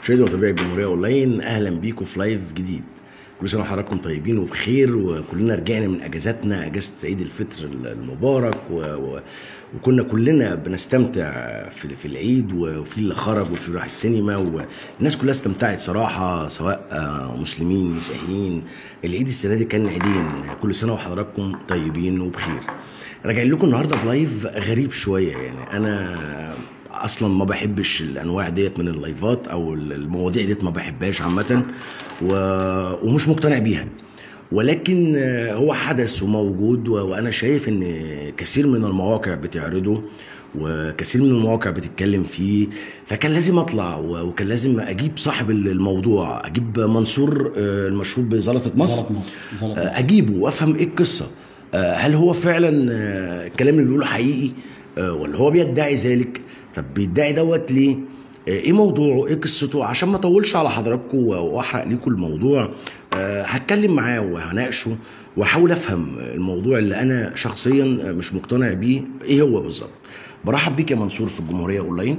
مشاهدي ومتابعي الجمهوريه اونلاين اهلا بيكم في لايف جديد كل سنه وحضراتكم طيبين وبخير وكلنا رجعنا من اجازاتنا اجازه عيد الفطر المبارك و... و... وكنا كلنا بنستمتع في في العيد وفي اللي خرج وفي راح السينما والناس كلها استمتعت صراحه سواء مسلمين مسيحيين العيد السنه دي كان عيدين كل سنه وحضراتكم طيبين وبخير راجعين لكم النهارده بلايف غريب شويه يعني انا اصلا ما بحبش الانواع ديت من اللايفات او المواضيع ديت ما بحبهاش عامه و... ومش مقتنع بيها ولكن هو حدث وموجود وانا شايف ان كثير من المواقع بتعرضه وكثير من المواقع بتتكلم فيه فكان لازم اطلع وكان لازم اجيب صاحب الموضوع اجيب منصور المشهور بزلطه مصر زلط مصر زلط مصر. اجيبه وافهم ايه القصه هل هو فعلا الكلام اللي بيقوله حقيقي ولا هو بيدعي ذلك طب بيدعي دوت ليه ايه موضوعه ايه قصته عشان ما اطولش على حضراتكم واحرق لكم الموضوع أه هتكلم معاه وهناقشه واحاول افهم الموضوع اللي انا شخصيا مش مقتنع بيه ايه هو بالظبط برحب بيك يا منصور في الجمهوريه اونلاين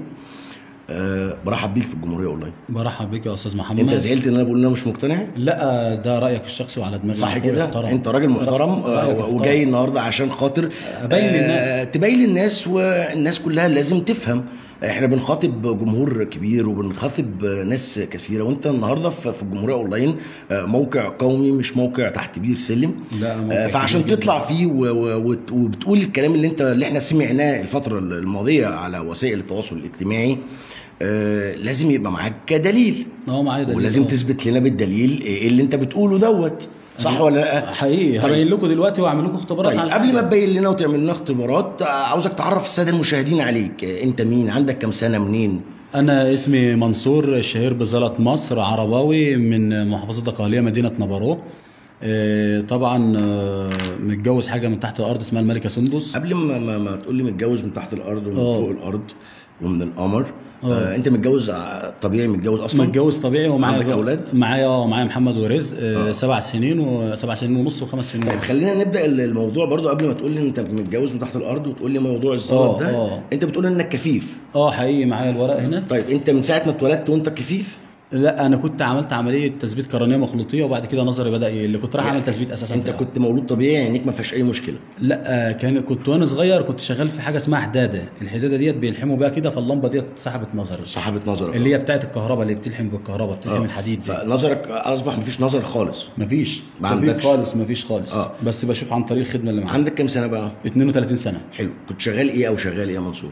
أه برحب بيك في الجمهوريه اونلاين برحب بيك يا استاذ محمد انت زعلت ان انا بقول ان انا مش مقتنع لا ده رايك الشخصي وعلى دماغي صح كده انت راجل محترم آه وجاي النهارده عشان خاطر ابين للناس آه تبين للناس والناس كلها لازم تفهم احنا بنخاطب جمهور كبير وبنخاطب ناس كثيره وانت النهارده في الجمهوريه اونلاين موقع قومي مش موقع تحت بير سلم لا موقع فعشان تطلع فيه وبتقول الكلام اللي انت اللي احنا سمعناه الفتره الماضيه على وسائل التواصل الاجتماعي آه لازم يبقى معاك دليل اه معايا دليل ولازم تثبت لنا بالدليل ايه اللي انت بتقوله دوت صح ولا لا؟ حقيقي طيب. هبين لكم دلوقتي واعمل لكم اختبارات طيب على قبل ما الحاجة. تبين لنا وتعمل لنا اختبارات عاوزك تعرف الساده المشاهدين عليك انت مين عندك كام سنه منين انا اسمي منصور الشهير بزلط مصر عرباوي من محافظه دقهليه مدينه نبارو آه، طبعا آه، متجوز حاجه من تحت الارض اسمها الملكه سندس قبل ما ما, ما تقول لي متجوز من تحت الارض ومن آه. فوق الارض ومن القمر آه. آه انت متجوز ع- طبيعي متجوز اصلا متجوز طبيعي ومعايا عندك أولاد؟ معايا اه معايا محمد ورزق آه، آه. سبع سنين وسبع سنين ونص وخمس سنين طيب ونص. خلينا نبدا الموضوع برضو قبل ما تقول لي انت متجوز من تحت الارض وتقول لي موضوع الزلط آه، ده آه. انت بتقول انك كفيف اه حقيقي معايا الورق هنا طيب انت من ساعه ما اتولدت وانت كفيف لا انا كنت عملت عمليه تثبيت قرنيه مخلوطيه وبعد كده نظري بدا يقل كنت رايح اعمل تثبيت اساسا انت في الأول. كنت مولود طبيعي عينيك ما فيهاش اي مشكله لا كان كنت وانا صغير كنت شغال في حاجه اسمها حداده الحداده ديت بيلحموا بيها كده فاللمبه ديت سحبت نظري صاحبه نظرك اللي هي بتاعت الكهرباء اللي بتلحم بالكهرباء بتلحم آه. الحديد دي. فنظرك اصبح مفيش نظر خالص مفيش ما مفيش عندكش. خالص مفيش خالص آه. بس بشوف عن طريق الخدمه اللي معايا عندك كام سنه بقى 32 سنه حلو كنت شغال ايه او شغال ايه يا منصور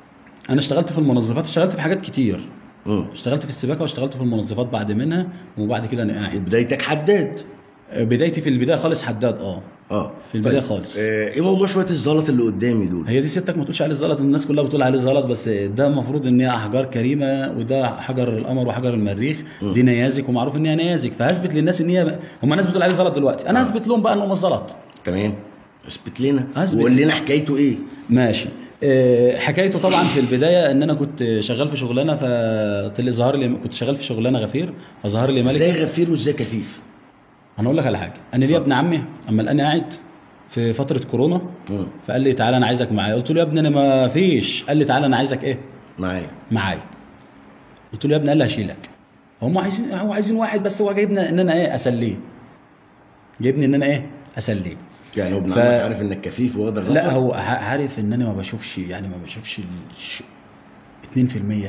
انا اشتغلت في المنظفات اشتغلت في حاجات كتير امم اشتغلت في السباكه واشتغلت في المنظفات بعد منها وبعد كده انا قاعد وبدايتك حداد بدايتي في البدايه خالص حداد اه اه في البداية طيب. خالص. آه ايه موضوع شويه الزلط اللي قدامي دول هي دي سيادتك ما تقولش عليه زلط الناس كلها بتقول عليه زلط بس ده المفروض ان هي احجار كريمه وده حجر القمر وحجر المريخ دي نيازك ومعروف ان هي نيازك فهثبت للناس ان هي هم الناس بتقول عليه زلط دلوقتي انا هثبت لهم بقى انه مش زلط تمام اثبت لنا أثبت. وقول لنا حكايته ايه ماشي آه، حكايته طبعا في البدايه ان انا كنت شغال في شغلانه فطلع ظهر لي كنت شغال في شغلانه غفير فظهر لي ملك ازاي غفير وازاي كفيف انا اقول لك على حاجه انا ليا ابن عمي اما لقاني قاعد في فتره كورونا مم. فقال لي تعالى انا عايزك معايا قلت له يا ابني انا ما فيش قال لي تعالى انا عايزك ايه معايا معايا قلت له يا ابني قال لي هشيلك هم عايزين هو عايزين واحد بس هو جايبنا ان انا ايه اسليه جايبني ان انا ايه اسليه يعني هو ابن ف- عمك عارف انك كفيف وهو ده غفر لا هو ع- عارف ان انا ما بشوفش يعني ما بشوفش الش... 2%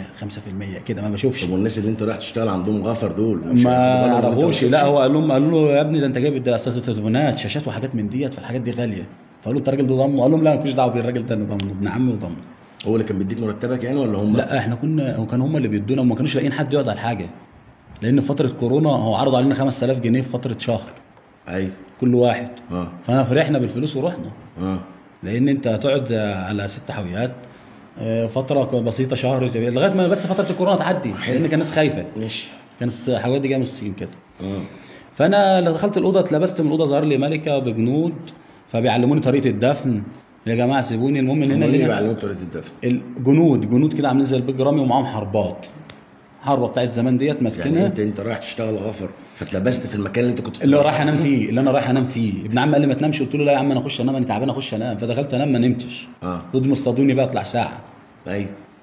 5% كده ما بشوفش طب والناس اللي انت رايح تشتغل عندهم غفر دول مش ما هياخدوا بالهم وانت عرفوش بتشوفش؟ لا هو قال لهم قالوا له يا ابني ده انت جايب ده اصل تليفونات شاشات وحاجات من ديت فالحاجات دي غاليه فقالوا انت الراجل ده ضمه قال لهم لا انا ماليش دعوه بالراجل ده انا ضمه ابن عمي وضمه هو اللي كان بيديك مرتبك يعني ولا هم لا احنا كنا هو كانوا هم اللي بيدونا وما كانوش لاقيين حد يقعد على الحاجه لان في فتره كورونا هو عرضوا علينا 5000 جنيه في فتره شهر ايوه كل واحد اه فانا فرحنا بالفلوس ورحنا اه لان انت هتقعد على ست حاويات آه، فتره بسيطه شهر لغايه ما بس فتره الكورونا تعدي لان كان الناس خايفه ماشي كان الحاويات دي جايه من الصين كده اه فانا لما دخلت الاوضه اتلبست من الاوضه ظهر لي ملكه بجنود فبيعلموني طريقه الدفن يا جماعه سيبوني المهم ان هم هنا اللي لينا بيعلموك طريقه الدفن الجنود جنود كده عاملين زي البيج رامي ومعاهم حربات حربه بتاعت زمان ديت يعني ماسكينها انت انت رايح تشتغل غفر فاتلبست في المكان اللي انت كنت اللي هو رايح انام فيه اللي انا رايح انام فيه ابن عمي قال لي ما تنامش قلت له لا يا عم انا اخش انام انا تعبان اخش انام فدخلت انام ما نمتش اه خد مصطادوني بقى اطلع ساعه ايوه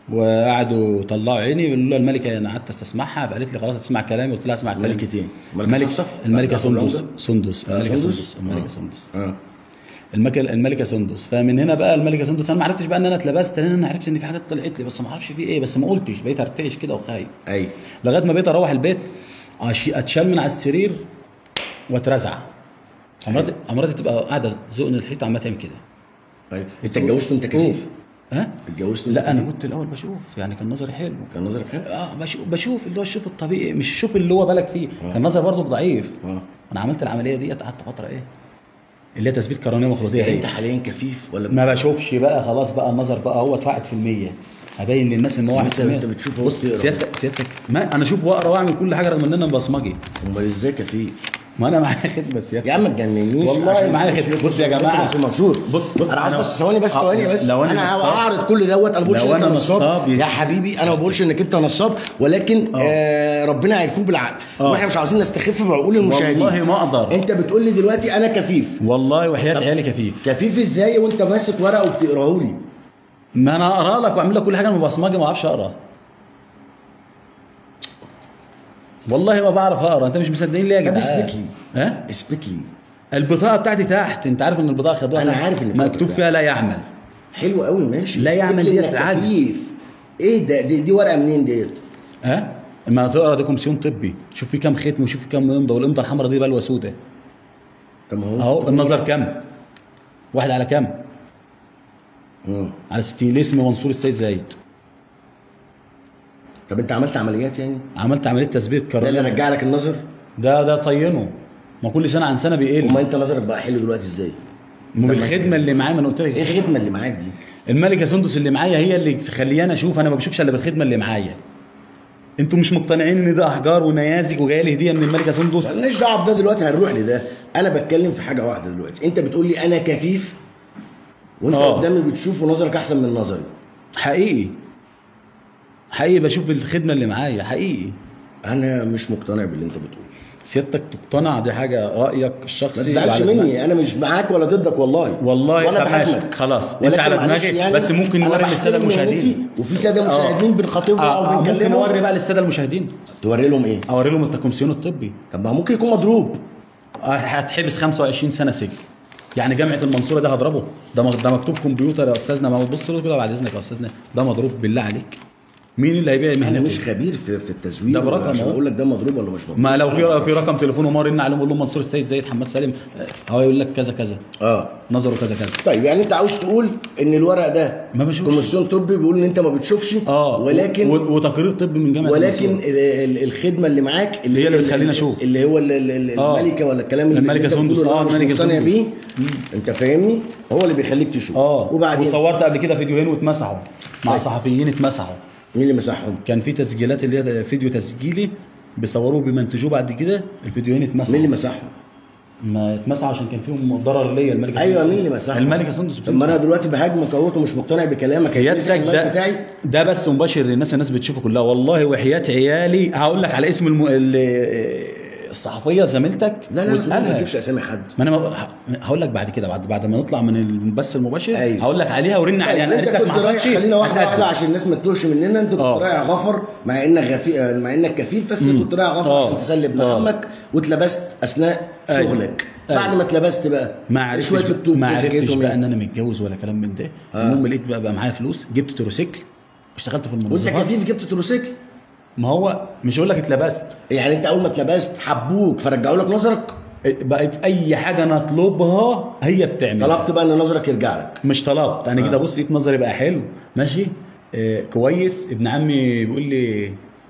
وقعدوا طلعوا عيني بيقولوا لها الملكه انا قعدت استسمعها فقالت لي خلاص هتسمع كلامي قلت لها اسمع كلامي ملكة ايه؟ ملكة الملكه صفصف؟ الملكه لا، سندس لا، سندس آه، الملكه سندس؟ سندس الملكه آه. سندس اه الملكه الملكه سندس فمن هنا بقى الملكه سندس انا ما عرفتش بقى ان انا اتلبست لان انا عرفت ان في حاجات طلعت لي بس ما اعرفش في ايه بس ما قلتش بقيت ارتعش كده وخايف ايوه لغايه ما بقيت اروح البيت أشي- اتشال من على السرير واترزع مراتي مراتي تبقى قاعده زقن الحيط عماله تعمل كده ايوه انت اتجوزت وانت كفيف ها اتجوزت وانت لا انا كفيف؟ كنت الاول بشوف يعني كان نظري حلو كان نظرك حلو اه بشوف, بشوف اللي هو الشوف الطبيعي مش الشوف اللي هو بالك فيه آه. كان نظري برضه ضعيف اه انا عملت العمليه ديت قعدت فتره ايه اللي هي تثبيت قرنيه مخروطيه يعني دي انت حاليا كفيف ولا ما بشوفش بقى خلاص بقى النظر بقى هو 1% ابين للناس ان هو 1% انت- انت بتشوف اهو بص بتقرا. سيادتك سيادتك ما انا اشوف واقرا واعمل كل حاجه رغم ان انا بصمجي امال ازاي كفيف ما انا معايا خدمه سيادتك يا عم ما تجننيش والله عشان- معايا بص- خدمة. بص- بص يا بص- جماعة. بص منصور بص- بص انا عاوز أنا- بس ثواني بس آه، ثواني بس لو أنا انا نصاب- هعرض كل دوت انا ما بقولش لو ان انت أنا نصاب نصاب يا حبيبي انا ما بقولش انك انت نصاب ولكن آه. آه ربنا هيعرفوه بالعقل آه. واحنا مش عاوزين نستخف بعقول المشاهدين والله ما اقدر انت بتقول لي دلوقتي انا كفيف والله وحياه عيالي كفيف كفيف ازاي وانت ماسك ورقه وبتقراه لي ما انا اقرا لك واعمل لك كل حاجه انا بصمجي ما اعرفش اقرا والله ما بعرف اقرا انت مش مصدقين ليه يا طب جدعان اثبت لي ها اثبت لي البطاقه بتاعتي تحت انت عارف ان البطاقه خدوها أنا تحت؟ عارف إن البطاقة مكتوب تحت. فيها لا يعمل حلو قوي ماشي لا اثبت يعمل لي ديت إنك عجز. كفيف ايه ده دي, دي ورقه منين ديت ها اما تقرا ده كومسيون طبي شوف في كام ختم وشوف في كام امضه والامضه الحمراء دي بلوه سوداء طب ما هو اهو النظر كام واحد على كام مم. على 60 الاسم منصور السيد زايد طب انت عملت عمليات يعني عملت عمليه تثبيت ده اللي كرنيه رجع لك النظر ده ده طينه ما كل سنه عن سنه بيقل وما انت نظرك بقى حلو دلوقتي ازاي ما بالخدمه اللي معايا ما انا قلت لك ايه الخدمه اللي معاك دي الملكه سندس اللي معايا هي اللي تخليني اشوف انا ما بشوفش الا بالخدمه اللي معايا انتوا مش مقتنعين ان ده احجار ونيازك وجايه لي هديه من الملكه سندس مالناش دعوه بده دلوقتي هنروح لده انا بتكلم في حاجه واحده دلوقتي انت بتقول لي انا كفيف وانت آه. قدامي بتشوف ونظرك احسن من نظري حقيقي حقيقي بشوف الخدمه اللي معايا حقيقي انا مش مقتنع باللي انت بتقوله سيادتك تقتنع دي حاجه رايك الشخصي ما تزعلش وعلى دماغك. مني انا مش معاك ولا ضدك والله والله ولا طب ماشي بحاكمك خلاص انت ولكن على معلش دماغي بس ممكن أنا نوري بحترم للساده المشاهدين مهنتي وفي ساده مشاهدين بنخاطبهم آه او آه ممكن بنكلمهم نوري بقى للساده المشاهدين توري لهم ايه اوري لهم التكمسيون الطبي طب ما هو ممكن يكون مضروب آه، هتحبس 25 سنه سجن يعني جامعه المنصوره ده هضربه ده م- ده مكتوب كمبيوتر يا استاذنا ما تبص له كده بعد اذنك يا استاذنا ده مضروب بالله عليك مين اللي هيبيع انا مهنته مش خبير في في التزوير ده برقم عشان أهو. اقول لك ده مضروب ولا مش مضروب ما لو في في رقم تليفون وما رن عليهم يقول لهم منصور السيد زايد حماد سالم آه، هو يقول لك كذا كذا اه نظره كذا كذا طيب يعني انت عاوز تقول ان الورق ده ما بشوفش. كوميسيون طبي بيقول ان انت ما بتشوفش اه ولكن و- وتقرير طبي من جامعه ولكن المنصورة. ال- ال- الخدمه اللي معاك اللي هي اللي بتخليني أشوف. اللي هو ال- ال- ال- آه. الملكه ولا الكلام اللي الملكة انت بتقوله سندس. اللي آه، أنا مش الملكة مقتنع سندس. بيه انت فاهمني هو اللي بيخليك تشوف اه وبعدين وصورت قبل كده فيديوهين واتمسحوا مع طيب. صحفيين اتمسحوا مين اللي مسحهم كان في تسجيلات اللي هي فيديو تسجيلي بيصوروه بيمنتجوه بعد كده الفيديوهين اتمسحوا مين اللي مسحهم ما اتمسحوا عشان كان فيهم ضرر ليا الملكه ايوه سندس. مين اللي مسحهم الملكه سندس طب ما انا دلوقتي بهاجمك اهوت ومش مقتنع بكلامك هتمسح سيادتك اللايف ده بتاعي ده بس مباشر للناس الناس بتشوفه كلها والله وحياة عيالي هقول لك على اسم الم... ال- الصحفيه زميلتك لا لا ما واسالها تجيبش اسامي حد ما انا ما- هقول لك بعد كده بعد بعد ما نطلع من البث المباشر أيوة. هقول لك عليها ورن عليها انا انت قالت لك ما كنت رايح حصلش خلينا واحده هتقدم. واحده عشان الناس ما تتوهش مننا انت كنت آه. رايح غفر مع انك غفي مع انك كفيف بس مم. كنت رايح غفر آه. عشان تسلي ابن آه. عمك واتلبست اثناء أيوة. شغلك أيوة. بعد ما اتلبست بقى ما عرفتش شويه الطوب ما دي عرفتش حكايتهم بقى إيه؟ ان انا متجوز ولا كلام من ده آه. المهم لقيت بقى, بقى معايا فلوس جبت تروسيكل اشتغلت في وانت المنظمات كفيف جبت تروسيكل ما هو مش هقول لك اتلبست يعني انت اول ما اتلبست حبوك فرجعوا لك نظرك بقت اي حاجه نطلبها هي بتعمل طلبت بقى ان نظرك يرجع لك مش طلبت انا آه. كده بص لقيت نظري بقى حلو ماشي آه كويس ابن عمي بيقول لي ايه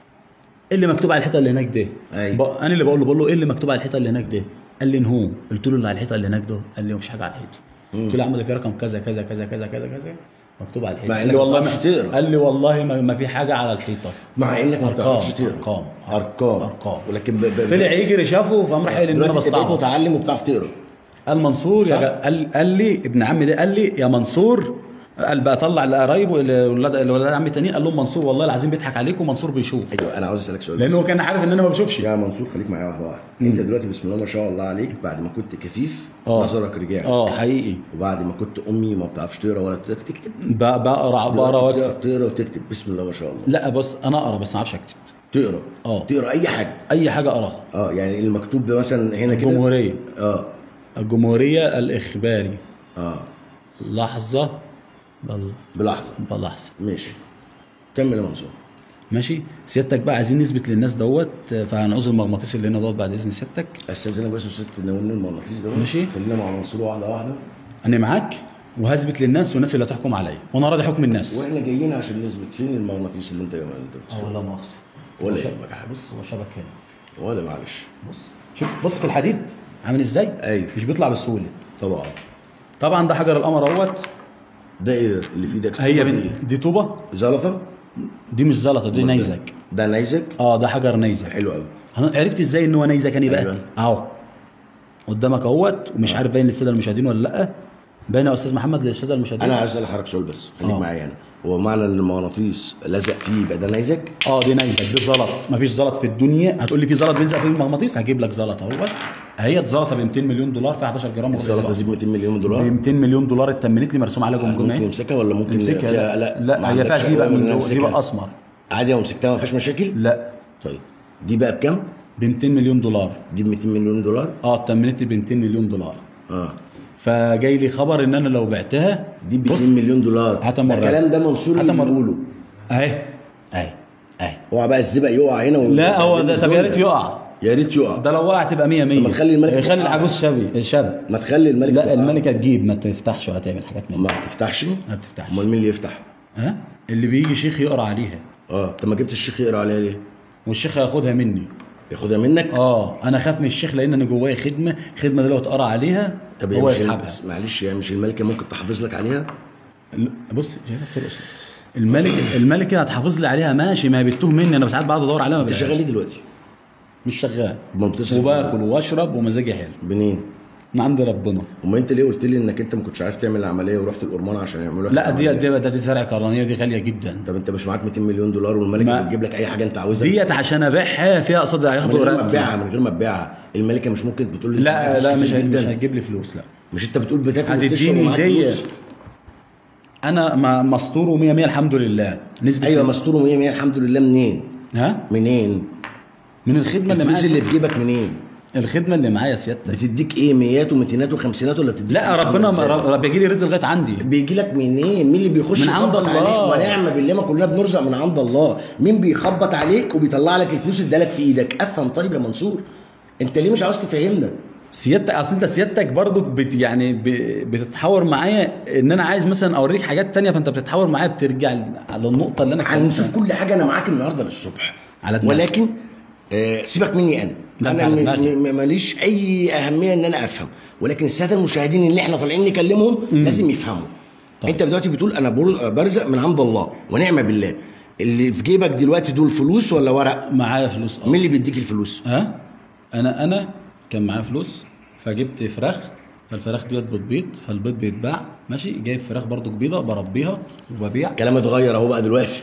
اللي مكتوب على الحيطه اللي هناك ده أيوة. بق- انا اللي بقول له بقول له ايه اللي مكتوب على الحيطه اللي هناك ده قال لي نهو قلت له اللي على الحيطه اللي هناك ده قال لي مفيش حاجه على الحيطه قلت له يا عم ده في رقم كذا كذا كذا كذا كذا كذا مكتوب على الحيطه مع قال إنك لي ما والله بتعرفش تقرا. قال لي والله ما, ما في حاجه على الحيطه مع انك ما أرقام، بتعرفش تقرا أرقام. ارقام أرقام. ولكن ب... ب... طلع يجري شافه فقام راح قايل ان انا دلوقتي انت بقيت بستعبط متعلم وبتعرف تقرا قال منصور يا صح؟ جا... قال, قال لي ابن عمي ده قال لي يا منصور قال بقى طلع لقرايبه الولاد الولاد عمي التانيين قال لهم منصور والله العظيم بيضحك عليكم ومنصور بيشوف ايوه انا عاوز اسالك سؤال لانه بس. هو كان عارف ان انا ما بشوفش يا منصور خليك معايا واحده واحده انت دلوقتي بسم الله ما شاء الله عليك بعد ما كنت كفيف آه. نظرك رجع اه حقيقي وبعد ما كنت امي ما بتعرفش تقرا ولا تكتب ب- بقرا بقرا دلوقتي واكتب بتقرا تقرا وتكتب بسم الله ما شاء الله لا بص انا اقرا بس ما اعرفش اكتب تقرا اه. تقرا اي حاجه اي حاجه اقراها اه يعني المكتوب ده مثلا هنا كده الجمهوريه اه الجمهوريه الاخباري اه لحظه بل... بلحظه بلحظه ماشي كمل يا منصور ماشي سيادتك بقى عايزين نثبت للناس دوت فهنعوز المغناطيس اللي هنا دوت بعد اذن سيادتك استاذنك بس وست ناولنا المغناطيس ده ماشي. خلينا مع منصور واحده واحده انا معاك وهثبت للناس والناس اللي هتحكم عليا وانا راضي حكم الناس واحنا جايين عشان نثبت فين المغناطيس اللي انت انت بتسوقه. ولا مؤاخذه ولا هو شب- يهمك يا حبيبي. بص هو شبك هنا ولا معلش بص شوف بص في الحديد عامل ازاي ايوه مش بيطلع بسهوله طبعا طبعا ده حجر القمر اهوت ده ايه ده اللي في ايدك هي دي بن... ايه دي طوبه زلطه دي مش زلطه دي نيزك ده نيزك اه ده حجر نيزك حلو قوي عرفت ازاي ان هو نيزك يعني بقى أيوة. اهو قدامك اهوت ومش عارف باين للساده المشاهدين ولا لا باين يا استاذ محمد للساده المشاهدين انا عايز اسال حضرتك سؤال بس خليك آه. معايا انا هو معنى ان المغناطيس لزق فيه يبقى ده نيزك اه دي نيزك دي زلط مفيش زلط في الدنيا هتقول لي في زلط بيلزق في المغناطيس هجيب لك زلط اهوت اهي زلطه ب 200 مليون دولار في 11 جرام وربع الزلطه زلط. دي ب 200 مليون ب دولار 200 مليون دولار اتمنت لي مرسوم عليها ممكن جمجمه يمسكها ولا ممكن امسكها فيها لا, ما لا هي عندكش فيها زيبق أوامر إن من أنا جوه زيبق أمسكها؟ اسمر عادي لو مسكتها ما فيش مشاكل لا طيب دي بقى بكام ب 200 مليون دولار دي ب 200 مليون دولار اه اتمنت لي ب 200 مليون دولار اه فجاي لي خبر ان انا لو بعتها دي ب بص 2 مليون دولار هات ده مرة. الكلام ده منصور هات اللي مرة. بيقوله اهي اهي اهي اوعى بقى الزبق يقع هنا و... لا هو ده طب يا ريت يقع يا ريت يقع ده لو وقع تبقى 100 100 طب ما تخلي الملك خلي يقع. العجوز شبي شاب ما تخلي الملك لا يقع. الملكه تجيب ما تفتحش ولا تعمل حاجات من دي. ما بتفتحش ما بتفتحش امال مين اللي يفتح ها اللي بيجي شيخ يقرا عليها اه طب ما جبت الشيخ يقرا عليها ليه والشيخ هياخدها مني ياخدها منك اه انا خاف من الشيخ لان انا جوايا خدمه الخدمه دي لو اتقرا عليها طب هي هو مش يسحبها معلش يعني مش الملكه ممكن تحافظ لك عليها ال- بص شايفك ترقص الملك الملكه هتحافظ لي عليها ماشي ما هي بتوه مني انا ساعات بقعد ادور عليها ما انت بلاقيهاش. شغال ايه دلوقتي مش شغال ما بتصرف وباكل واشرب ومزاجي حلو منين من عند ربنا وما انت ليه قلت لي انك انت ما كنتش عارف تعمل العمليه ورحت القرمان عشان يعملوا لك لا دي العملية؟ دي دي, دي زرع قرنيه دي غاليه جدا طب انت مش معاك 200 مليون دولار والملكه ما- بتجيب لك اي حاجه انت عاوزها ديت عشان ابيعها فيها قصاد من هياخدوا غير ما رقبتي تبيعها من غير ما تبيعها الملكه مش ممكن بتقول لي لا فلوس لا كتير مش هي- مش جدا هتجيب لي فلوس لا مش انت بتقول بتاكل وبتشرب هتديني ومعاك هديه فلوس انا ما- مستور و100 100 الحمد لله نسبه ايوه مستور 100 100 الحمد لله منين ها منين من الخدمه اللي الفلوس معايا اللي في جيبك منين الخدمه اللي معايا سيادتك بتديك ايه ميات ومتينات وخمسينات ولا بتديك لا فلوس ربنا عاملة إزاي؟ رب بيجي لي رزق لغايه عندي بيجي لك منين مين اللي بيخش من عند يخبط الله. عليك ونعم بالله ما كلنا بنرزق من عند الله مين بيخبط عليك وبيطلع لك الفلوس ادالك في ايدك افهم طيب يا منصور انت ليه مش عاوز تفهمنا سيادتك اصل انت سيادتك برضو بت يعني ب- بتتحاور معايا ان انا عايز مثلا اوريك حاجات تانية فانت بتتحاور معايا بترجع على النقطه اللي انا هنشوف اتكلمت كل حاجه انا معاك النهارده للصبح على دماغك. ولكن آه سيبك مني انا لا، انا على م- دماغك. م- ماليش اي اهميه ان انا افهم ولكن الساده المشاهدين اللي احنا طالعين نكلمهم لازم يفهموا طيب. انت دلوقتي بتقول انا بر- برزق من عند الله ونعم بالله اللي في جيبك دلوقتي دول فلوس ولا ورق معايا فلوس اه مين اللي بيديك الفلوس ها انا انا كان معايا فلوس فجبت فراخ فالفراخ ديت بتبيض فالبيض بيتباع ماشي جايب فراخ برضو بيضه بربيها وببيع كلام اتغير اهو بقى دلوقتي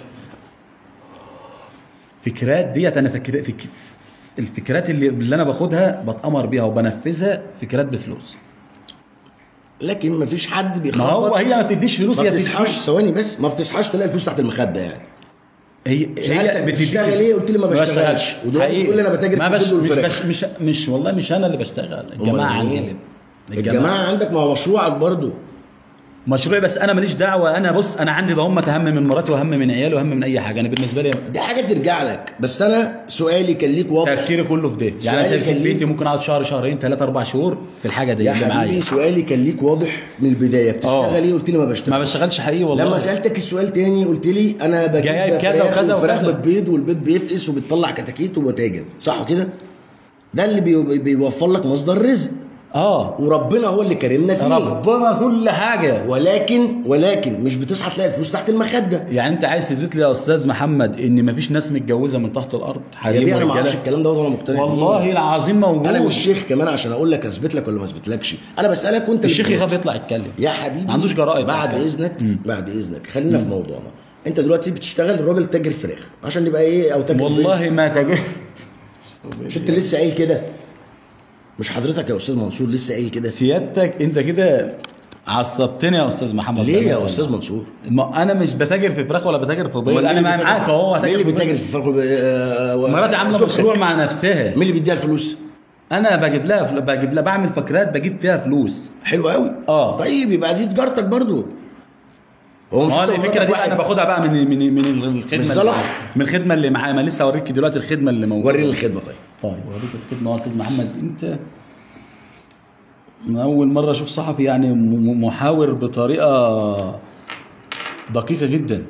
فكرات ديت انا فكر فك... الفكرات اللي, اللي انا باخدها بتامر بيها وبنفذها فكرات بفلوس لكن مفيش حد ما بيخبط هو هي ما بتديش فلوس ما هي بتصحاش بتديش- ثواني بس ما بتصحاش تلاقي الفلوس تحت المخده يعني هي سألتك هي بتشتغل ايه؟ قلت لي ما بشتغلش. ودلوقتي حقيقي. بتقول لي أنا بتاجر ما في بش البيض مش, والفراخ. بش مش مش والله مش انا اللي بشتغل الجماعه أمال عندي مين؟ اللي الجماعه عندك ما هو مشروعك برضو مشروعي بس انا ماليش دعوه انا بص انا عندي ضمه اهم من مراتي واهم من عيالي واهم من اي حاجه انا بالنسبه لي دي حاجه ترجع لك بس انا سؤالي كان ليك واضح تفكيري كله في ده يعني سؤالي انا سايب كان ليك- بيتي ممكن اقعد شهر شهرين ثلاثه اربع شهور في الحاجه دي يا اللي حبيبي معايا سؤالي كان ليك واضح من البدايه بتشتغل آه. ايه قلت لي ما بشتغل ما بشتغلش حقيقي والله لما سالتك السؤال تاني قلت لي انا بجيب جايب كذا فراخ وكذا والفراخ وكذا. بتبيض والبيض بيفقس وبتطلع كتاكيت وبتاجر صح كده ده اللي بي- بيوفر لك مصدر رزق اه وربنا هو اللي كرمنا فيه ربنا كل حاجه ولكن ولكن مش بتصحى تلاقي الفلوس تحت المخده يعني انت عايز تثبت لي يا استاذ محمد ان مفيش ناس متجوزه من تحت الارض يا حريم بيه انا ما ورجالة؟ اعرفش الكلام ده وانا مقتنع بيه. والله العظيم موجود انا مش شيخ كمان عشان اقول لك اثبت لك ولا ما اثبتلكش انا بسالك وانت الشيخ بترد. يخاف يطلع يتكلم يا حبيبي ما عندوش جرائد بعد يعني. اذنك مم. بعد اذنك خلينا في موضوعنا انت دلوقتي بتشتغل راجل تاجر فراخ عشان نبقى ايه او تاجر والله بيض. ما تجد مش انت لسه قايل كده مش حضرتك يا استاذ منصور لسه قايل كده سيادتك انت كده عصبتني يا استاذ محمد ليه يا بأمانة. استاذ منصور ما انا مش بتاجر في فراخ ولا بتاجر في بيض أمال انا مين ما اللي معاك بيتاجر- اهو مين اللي هتاجر في بيتاجر في الفرخ آه، و- مراتي عامله سكر. مشروع مع نفسها مين اللي بيديها الفلوس انا بجيب لها فل... بجيب لها بعمل فكرات بجيب فيها فلوس حلو قوي اه طيب يبقى دي تجارتك برضو هو ما هو أنت الفكره ومراتك دي واحد؟ انا باخدها بقى من من من الخدمه بالظبط. اللي من الخدمه اللي معايا ما لسه اوريك دلوقتي الخدمه اللي موجوده وريني الخدمه طيب طيب اوريك الخدمه يا استاذ محمد انت من اول مره اشوف صحفي يعني م- م- محاور بطريقه دقيقه جدا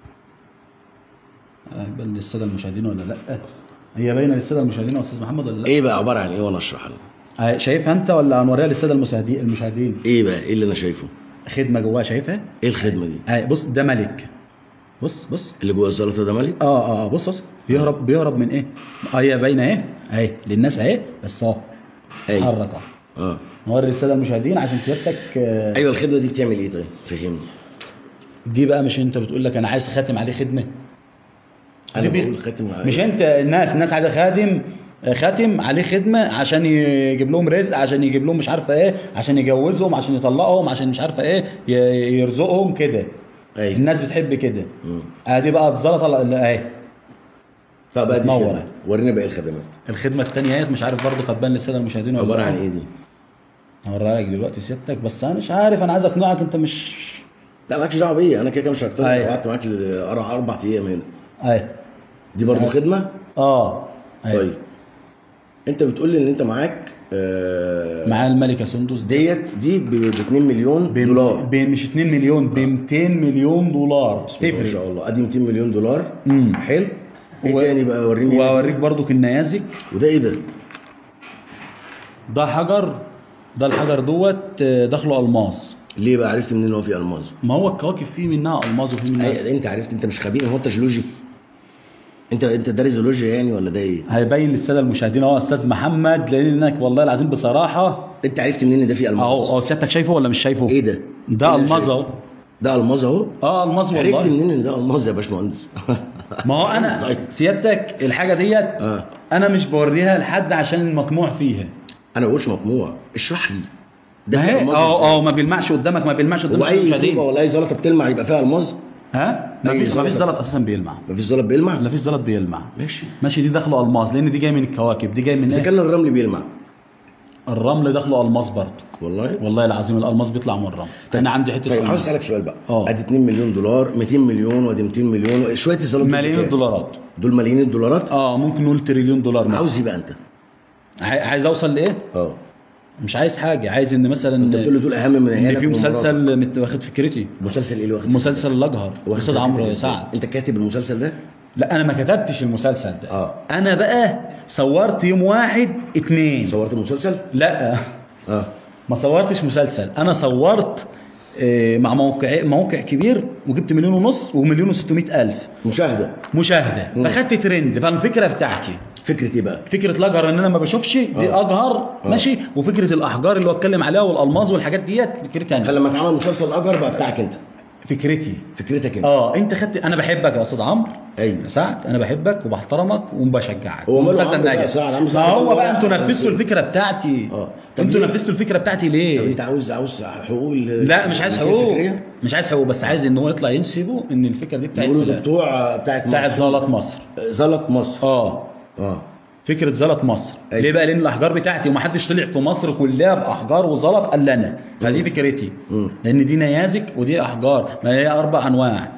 باين للساده المشاهدين ولا لا هي باينه للساده المشاهدين يا استاذ محمد ولا لا ايه بقى عباره عن ايه وانا اشرح لك آه، شايفها انت ولا هنوريها للساده المشاهدين المشاهدين ايه بقى ايه اللي انا شايفه خدمه جواها شايفها ايه الخدمه دي آه بص ده ملك بص بص اللي جوه الزلطه ده مالي اه اه آه، بص بص بيهرب بيهرب من ايه؟ اه هي باينه اهي اهي للناس اهي بس اهو أيوة. اتحرك اهو اه نوري الساده المشاهدين عشان سيادتك آه، ايوه الخدمه دي بتعمل ايه طيب فهمني دي بقى مش انت بتقول لك انا عايز خاتم عليه خدمه انا دي بي- بقول خاتم مش انت الناس الناس عايزه خادم آه، خاتم عليه خدمه عشان يجيب لهم رزق عشان يجيب لهم مش عارفه ايه عشان يجوزهم عشان يطلقهم عشان مش عارفه ايه ي- يرزقهم كده ايوه الناس بتحب كده مم. ادي بقى الزلطه اللي- اهي طب ادي بتنور. الخدمة. وريني باقي الخدمات الخدمه الثانيه اهي مش عارف برضه كانت باين للساده المشاهدين ولا عباره لا. عن ايه دي هوريها لك دلوقتي سيادتك بس انا مش عارف انا عايز اقنعك انت مش لا مالكش دعوه بيا انا كده كده مش هقتنع أيوة. قعدت معاك ل- اربع اربع ايام هنا اهي دي برضو خدمه اه أيوة. طيب انت بتقول لي ان انت معاك آه معاه الملكه سندس ديت دي ب 2 مليون ب- دولار ب- مش 2 مليون ب 200 مليون دولار ما تفرق شاء الله ادي 200 مليون دولار مم. حلو ايه و- تاني بقى وريني واوريك برضو النيازك وده ايه ده؟ ده حجر ده الحجر دوت آه، داخله الماس ليه بقى عرفت منين ان هو فيه الماظ؟ ما هو الكواكب فيه منها الماس وفيه منها أي- انت عرفت انت مش خبير هو انت جيولوجي؟ انت انت دارس جيولوجيا يعني ولا ده ايه؟ هيبين للساده المشاهدين اهو استاذ محمد لانك والله العظيم بصراحه انت عرفت منين ان ده فيه اهو الماظ؟ اهو سيادتك شايفه ولا مش شايفه؟ ايه ده؟ ده إيه اللي الماس شايفه؟ اهو ده الماظ اهو اه الماس عرفت والله منين ان ده الماظ يا باشمهندس؟ ما هو انا طيب. سيادتك الحاجه ديت اه انا مش بوريها لحد عشان المطموع فيها انا ما بقولش مطموع اشرح لي ده ما فيه هي الماظ اه ازاي؟ اه ما بيلمعش قدامك ما بيلمعش قدام هو السادة اي المشاهدين طوبه ولا اي زلطه بتلمع يبقى فيها الماظ؟ ها ما أي فيش ما فيش زلط. زلط اساسا بيلمع مفيش زلط بيلمع؟ لا فيش زلط بيلمع ماشي ماشي دي داخله الماس لان دي جايه من الكواكب دي جايه من اذا ايه كان الرمل بيلمع الرمل داخله الماس برضه والله والله العظيم الالماس بيطلع من الرمل انا عندي حته طيب عاوز ألماس. اسالك سؤال بقى اه. ادي 2 مليون دولار 200 مليون وادي 200 مليون شويه الزلط دول ملايين بكام؟ الدولارات دول ملايين الدولارات اه ممكن نقول تريليون دولار مثلا عاوز ايه بقى انت؟ عاي- عايز اوصل لايه اه مش عايز حاجه عايز ان مثلا انت بتقول لي دول اهم من ان عيالك في ومراتك. مسلسل مت- واخد فكرتي مسلسل ايه اللي واخد مسلسل الاجهر واخد استاذ فكرتك عمرو ازاي؟ سعد انت كاتب المسلسل ده؟ لا انا ما كتبتش المسلسل ده اه. انا بقى صورت يوم واحد اتنين صورت المسلسل؟ لا اه ما صورتش مسلسل انا صورت آه، مع موقع موقع كبير وجبت مليون ونص ومليون وستمائة الف مشاهده مشاهده مم. فخدت ترند فالفكره بتاعتي فكره ايه بقى؟ فكره الاجهر ان انا ما بشوفش دي آه. اجهر آه. ماشي وفكره الاحجار اللي هو اتكلم عليها والالماظ والحاجات ديت فكرتي انا فلما اتعمل مسلسل الاجر بقى بتاعك انت فكرتي فكرتك انت اه انت خدت انا بحبك يا استاذ عمرو ايوه يا سعد انا بحبك وبحترمك وبشجعك هو ماله مسلسل عمرو بقى ناجح سعد؟ عمرو ما سعد هو ده بقى انتوا بقى- نفذتوا الفكره بتاعتي اه. طب انتوا ليه؟ نفذتوا الفكره بتاعتي طب ليه انت عاوز عاوز حقوق ال- لا مش عايز الملكية حقوق الفكرية؟ مش عايز حقوق بس عايز ان هو يطلع ينسبه ان الفكره دي بتاعت يقولوا فلان. بتوع بتاعت بتاعت مصر. زلط مصر زلط مصر اه اه فكره زلط مصر أيوة. ليه بقى لان الاحجار بتاعتي ومحدش طلع في مصر كلها باحجار وزلط الا انا فدي فكرتي مم. لان دي نيازك ودي احجار ما هي اربع انواع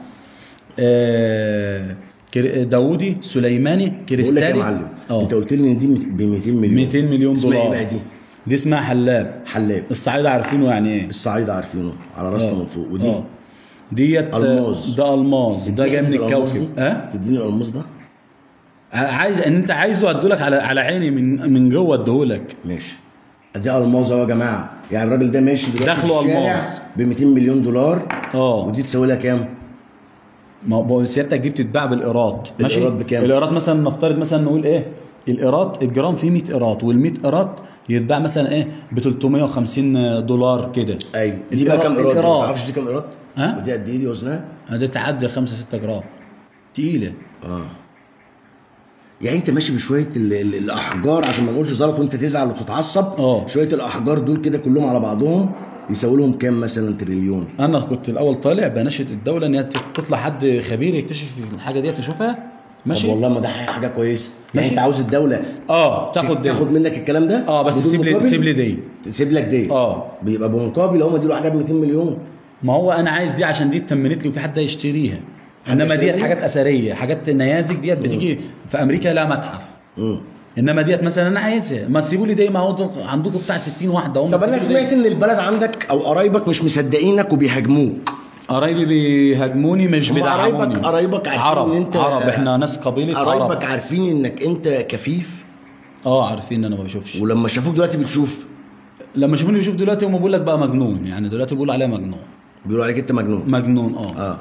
آه كر- داوودي سليماني بقول لك كريستالي يا معلم اه انت قلت لي ان دي ب 200 مليون 200 مليون اسمها دولار ايه بقى دي؟ دي اسمها حلاب حلاب الصعايده عارفينه يعني ايه الصعايده عارفينه على راسنا آه. من فوق ودي آه. ديت ألماظ. ده الماظ ده تديني جاي من حتة الألماس الكوكب دي؟ ها تديني الالماس ده عايز ان انت عايزه ادولك على على عيني من من جوه اديهولك ماشي دي الماظه أهو يا جماعه يعني الراجل ده ماشي دلوقتي في دخله الشارع ألماظ. ب 200 مليون دولار اه ودي تساوي لها كام؟ ما هو سيادتك دي بتتباع بالايراد ماشي الإيراد بكام؟ الايراد مثلا نفترض مثلا نقول ايه الايراد الجرام فيه 100 ايراد وال 100 ايراد يتباع مثلا ايه ب 350 دولار كده ايوه دي بقى الإيراد- كام ايراد؟ الإيراد. ما تعرفش دي كام ايراد؟ ها؟ ودي قد ايه دي وزنها؟ ده تعدي 5 6 جرام تقيله اه يعني انت ماشي بشويه ال- ال- الاحجار عشان ما نقولش زلط وانت تزعل وتتعصب اه. شويه الاحجار دول كده كلهم على بعضهم يساوي لهم كام مثلا تريليون انا كنت الاول طالع بناشد الدوله ان هي تطلع حد خبير يكتشف الحاجه دي تشوفها ماشي طب والله ما ده حاجه كويسه يعني ماشي. انت عاوز الدوله اه تاخد دي تاخد منك الكلام ده اه بس بدون سيب لي مقابل؟ سيب لي دي تسيب لك دي اه بيبقى بمقابل هم دي لوحدها ب 200 مليون ما هو انا عايز دي عشان دي اتمنت لي وفي حد هيشتريها انما هيشتريها؟ ديت حاجات اثريه حاجات النيازك ديت بتيجي في امريكا لا متحف مم. انما ديت مثلا انا عايزها ما تسيبوا لي دي ما هو ده عندكم بتاع 60 واحده هم طب انا سيبوا لي سمعت ان البلد عندك او قرايبك مش مصدقينك وبيهاجموك قرايبي بيهاجموني مش هم بيدعموني قرايبك- قرايبك عارفين عرب إن أنت- عرب احنا ناس قبيله قرايبك عرب عارفين انك انت كفيف اه عارفين ان انا ما بشوفش ولما شافوك دلوقتي بتشوف لما شافوني بيشوف دلوقتي هم بيقول لك بقى مجنون يعني دلوقتي بيقولوا عليها مجنون بيقولوا عليك انت مجنون مجنون اه اه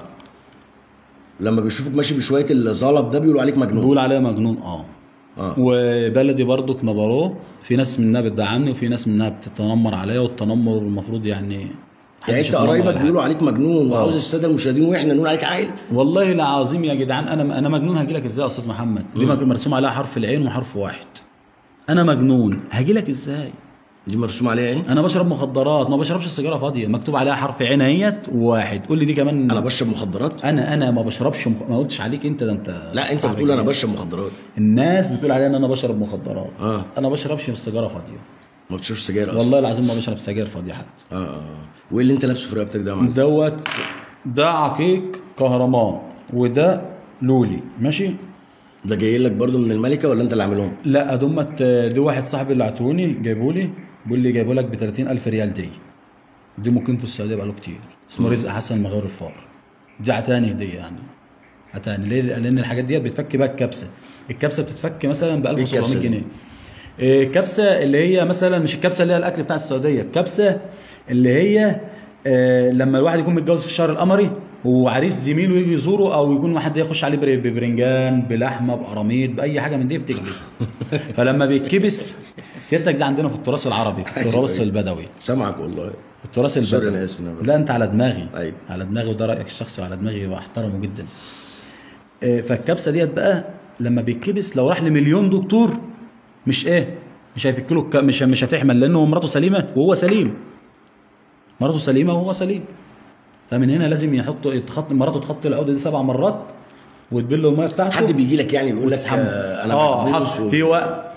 لما بيشوفوك ماشي بشويه الزلط ده بيقولوا عليك مجنون بيقول عليها مجنون اه اه وبلدي برضك نبروه في ناس منها بتدعمني وفي ناس منها بتتنمر عليا والتنمر المفروض يعني يعني محدش انت يتنمر قرايبك على حد. بيقولوا عليك مجنون وعاوز الساده المشاهدين واحنا نقول عليك عاقل والله العظيم يا جدعان انا انا مجنون هاجي لك ازاي يا استاذ محمد دي مرسوم عليها حرف العين وحرف واحد انا مجنون هاجي لك ازاي دي مرسوم عليها ايه؟ انا بشرب مخدرات ما بشربش السيجاره فاضيه مكتوب عليها حرف عين اهيت وواحد قول لي دي كمان انا بشرب مخدرات؟ انا انا ما بشربش مخ... ما قلتش عليك انت ده انت لا انت صاحبي بتقول انا جديد. بشرب مخدرات الناس بتقول عليا ان انا بشرب مخدرات اه انا ما بشربش السيجاره فاضيه ما بتشربش سجاير اصلا والله العظيم ما بشرب سجاير فاضيه حتى اه اه آه. وايه اللي انت لابسه في رقبتك ده يا معلم؟ دوت ده عقيق كهرمان وده لولي ماشي ده جاي لك برضو من الملكه ولا انت اللي عاملهم؟ لا دمت دي واحد صاحبي اللي عتوني جايبوا لي بيقول لي جايبوا لك ب 30000 ريال دي دي ممكن في السعوديه بقاله كتير اسمه رزق حسن مغير الفار دي عتاني هديه يعني عتاني ليه لان الحاجات ديت بتفك بقى الكبسه الكبسه بتتفك مثلا ب الكبسة 1700 دي؟ جنيه إيه، الكبسه اللي هي مثلا مش الكبسه اللي هي الاكل بتاع السعوديه الكبسه اللي هي آه، لما الواحد يكون متجوز في الشهر القمري وعريس زميله يجي يزوره او يكون حد يخش عليه بر- ببرنجان بلحمه بقراميط باي حاجه من دي بتكبس فلما بيتكبس سيادتك ده عندنا في التراث العربي في التراث البدوي سامعك والله في التراث سوري، البدوي أنا آسف إن أنا- لا انت على دماغي أيوة. على دماغي وده رايك الشخصي وعلى دماغي واحترمه جدا آه، فالكبسه ديت بقى لما بيتكبس لو راح لمليون دكتور مش ايه مش هيفك له الك- مش مش هتحمل لانه مراته سليمه وهو سليم مراته سليمه وهو سليم فمن هنا لازم يحط يتخط مراته تخط العقده دي سبع مرات وتبل له الميه بتاعته حد بيجي لك يعني يقول لك وتتحمل. آه، انا اه بحبوس حصل و- في وقت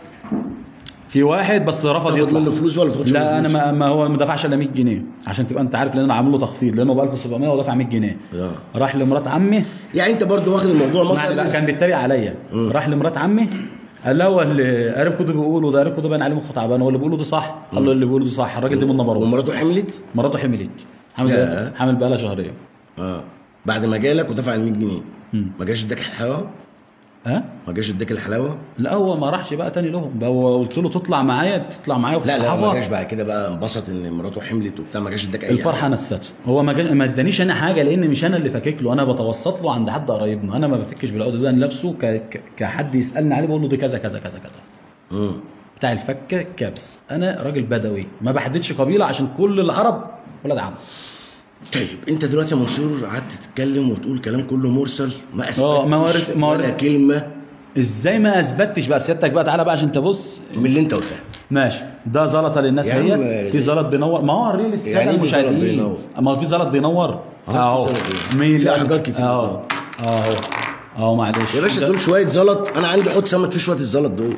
في واحد بس رفض تاخد يطلع منه فلوس ولا ما تاخدش لا منه انا فلوس؟ ما, ما هو ما دفعش الا 100 جنيه عشان تبقى انت عارف لان انا عامل له تخفيض لانه ب 1700 ودفع 100 جنيه آه. راح لمرات عمي يعني انت برضو واخد الموضوع اسمعني لا مثلا كان بيتريق عليا راح لمرات عمي قال له هو اللي قريبكم ده بيقولوا ده قريبكم ده باين عليه مخه تعبان هو اللي بيقوله ده صح قال له اللي بيقوله ده صح الراجل ده من نمبر 1 ومراته حملت مراته حملت حامل يا. دلوقتي- حامل بقالها شهرين اه بعد ما جالك ودفع ال 100 جنيه مم. ما جاش اداك الحلاوه ها ما جاش اداك الحلاوه لا هو ما راحش بقى تاني لهم بقى هو قلت له تطلع معايا تطلع معايا في لا لا ما الصحافه جاش بعد كده بقى انبسط ان مراته حملت وبتاع ما جاش اداك اي الفرحه نسته هو ما جا- ما ادانيش انا حاجه لان مش انا اللي فاكك له انا بتوسط له عند حد قرايبنا انا ما بفكش بالعقد ده انا لابسه ك... ك... كحد يسالني عليه بقول له ده كذا كذا كذا كذا امم بتاع الفكه كبس انا راجل بدوي ما بحددش قبيله عشان كل العرب ولاد عم طيب انت دلوقتي يا منصور قعدت تتكلم وتقول كلام كله مرسل ما اثبتش اه، موارد- موارد. ولا كلمه ازاي ما اثبتش بقى سيادتك بقى تعالى بقى عشان تبص من اللي انت قلتها ماشي ده زلطه للناس يا عم، هي في زلط بينور ما هو الريل الساده يعني ايه في زلط المشاهدين بينور؟ ما هو في زلط بينور اه، اهو في زلط بينور. مين في اللي- أحجار كتير. اه اهو اهو معلش يا باشا ده- دول شويه زلط انا عندي حوض سمك فيه شويه الزلط دول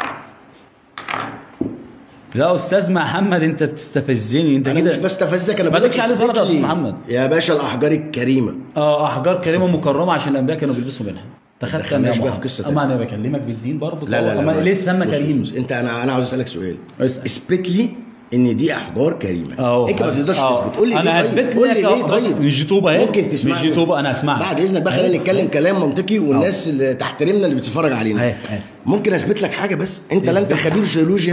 لا استاذ محمد انت بتستفزني انت انا مش كده بستفزك انا ما بقولك تقولش عليه زلط يا اثبت لي. أستاذ محمد. يا باشا الاحجار الكريمه اه احجار كريمه مكرمه عشان الانبياء كانوا بيلبسوا منها تخدم يا دخلناش بقى في محمد قصة اما انا بكلمك بالدين برضه لا لا لا أما لا. ليه سمى بص- كريم بص، انت انا انا عاوز اسالك سؤال اسأل. اثبت لي ان دي احجار كريمه اهو انت ما تقدرش أهو. تثبت قول لي انا ليه هثبت طيب؟ قول لي لك ليه أهو. طيب مش جيتوبه اهي ممكن تسمعني مش جيتوبه انا اسمعك بعد اذنك بقى خلينا نتكلم كلام منطقي والناس اللي تحترمنا اللي بتتفرج علينا أهي، أهي. ممكن اثبت لك حاجه بس انت لا انت اثبت. خبير جيولوجيا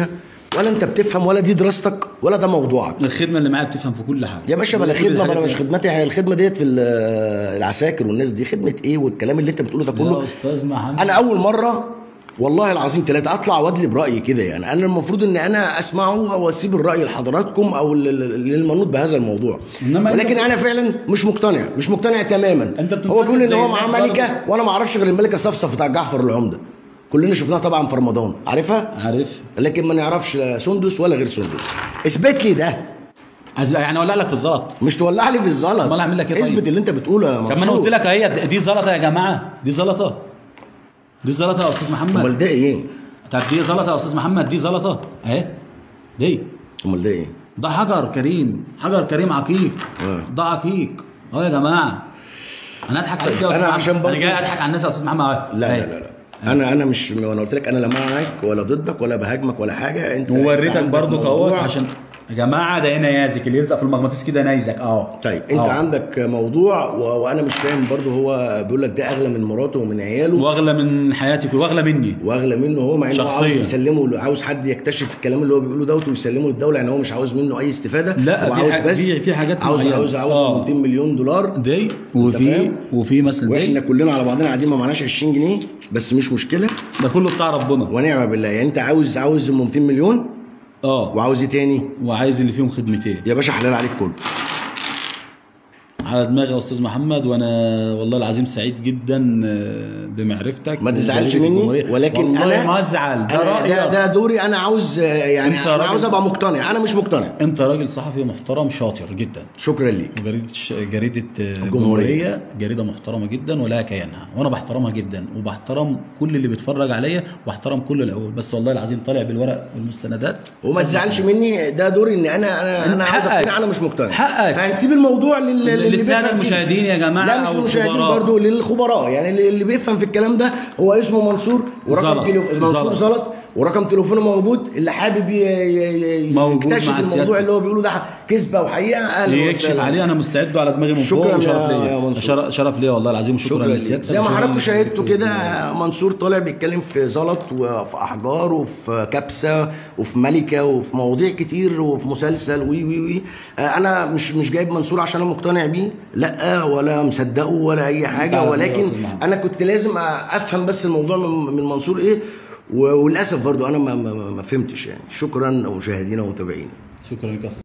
ولا انت بتفهم ولا دي دراستك ولا ده موضوعك الخدمه اللي معايا بتفهم في كل حاجه يا باشا بلا كل خدمه الحاجات بلا مش دي. خدمتي يعني الخدمه ديت في ال- العساكر والناس دي خدمه ايه والكلام اللي انت بتقوله ده يا كله استاذ محمد انا اول مره والله العظيم ثلاثة اطلع وادلي برايي كده يعني انا المفروض ان انا اسمعه او اسيب الراي لحضراتكم او لل- للمنوط بهذا الموضوع إنما أنت- ولكن انا فعلا مش مقتنع مش مقتنع تماما أنت بتنتقد هو بيقول ان زي هو الناس معاه ملكه برضه. وانا ما اعرفش غير الملكه صفصف بتاع جعفر العمده كلنا شفناها طبعا في رمضان عارفها عارف لكن ما نعرفش لا سندس ولا غير سندس اثبت لي ده عايز يعني اولع لك في الزلط مش تولع لي في الزلط أمال أعمل لك إيه طيب؟ اثبت اللي انت بتقوله يا طب ما انا منصور. قلت لك اهي دي زلطه يا جماعه دي زلطه دي زلطه يا استاذ محمد امال ده ايه طب دي زلطه يا استاذ محمد دي زلطه اهي دي امال ده ايه ده حجر كريم حجر كريم عقيق آه. ده عقيق اه يا جماعه انا اضحك عليك يا أنا استاذ محمد عشان برضه- انا جاي اضحك على الناس يا استاذ محمد اهي لا أهي. لا لا, لا. انا انا مش انا قلت لك انا لا معاك ولا ضدك ولا بهاجمك ولا حاجه انت ووريتك أنت برضو عندك اهوت موضوع- عشان يا جماعه ده هنا يازك اللي يلزق في المغناطيس كده نايزك اه طيب انت آه. عندك موضوع و... وانا مش فاهم برضو هو بيقول لك ده اغلى من مراته ومن عياله واغلى من حياتك واغلى مني واغلى منه هو مع انه هو عاوز شخصيا. يسلمه عاوز حد يكتشف الكلام اللي هو بيقوله دوت ويسلمه للدوله يعني هو مش عاوز منه اي استفاده لا، هو في عاوز ح- بس في- في حاجات عاوز معينة. عاوز عاوز آه. 200 مليون دولار دي فاهم؟ وفي وفي مثلا واحنا دي كلنا على بعضنا قاعدين ما معناش 20 جنيه بس مش مشكله ده كله بتاع ربنا ونعم بالله يعني انت عاوز عاوز ام 200 مليون اه وعاوز ايه تاني وعايز اللي فيهم خدمتين يا باشا حلال عليك كله على دماغي يا استاذ محمد وانا والله العظيم سعيد جدا آه، بمعرفتك ما تزعلش وبريدة مني الجمهورية. ولكن والله انا ما ازعل ده أنا رايي ده, ده دوري انا عاوز آه، يعني أنت انا راجل- عاوز ابقى مقتنع انا مش مقتنع انت راجل صحفي محترم شاطر جدا شكرا ليك جريدة ش- جريدة الجمهورية. الجمهورية جريدة محترمة جدا ولها كيانها وانا بحترمها جدا وبحترم كل اللي بيتفرج عليا واحترم كل العقول بس والله العظيم طالع بالورق والمستندات وما تزعلش مني ده دوري ان انا انا انا عاوز حقك. اقتنع انا مش مقتنع حقك. فهنسيب الموضوع لل للي للسادة بيفهم فيه. المشاهدين يا جماعة لا مش أو المشاهدين الخبراء. برضه للخبراء يعني اللي- اللي بيفهم في الكلام ده هو اسمه منصور ورقم زلط. تليف... منصور زلط. زلط ورقم تليفونه موجود اللي حابب ي... ي... ي... موجود يكتشف مع الموضوع سيادتك. اللي هو بيقوله ده كذبه وحقيقه اهلا يكشف وسهلا. عليه انا مستعد على دماغي من شكراً فوق وشرف يا- يا ليا منصور. شرف, شرف ليا والله العظيم وشكرا شكرا ليك. لسيادتك زي ما وشكراً حضراتكم لك. شاهدتوا كده منصور طالع بيتكلم في زلط وفي احجار وفي كبسه وفي ملكه وفي مواضيع كتير وفي مسلسل وي وي وي آه، انا مش مش جايب منصور عشان انا مقتنع بيه لا ولا مصدقه ولا اي حاجه تعرف إيه يا ولكن أستاذ محمد؟ انا كنت لازم افهم بس الموضوع من من منصور ايه و- وللاسف برضو انا ما, ما, ما فهمتش يعني شكرا مشاهدينا ومتابعينا شكرا لك يا أستاذ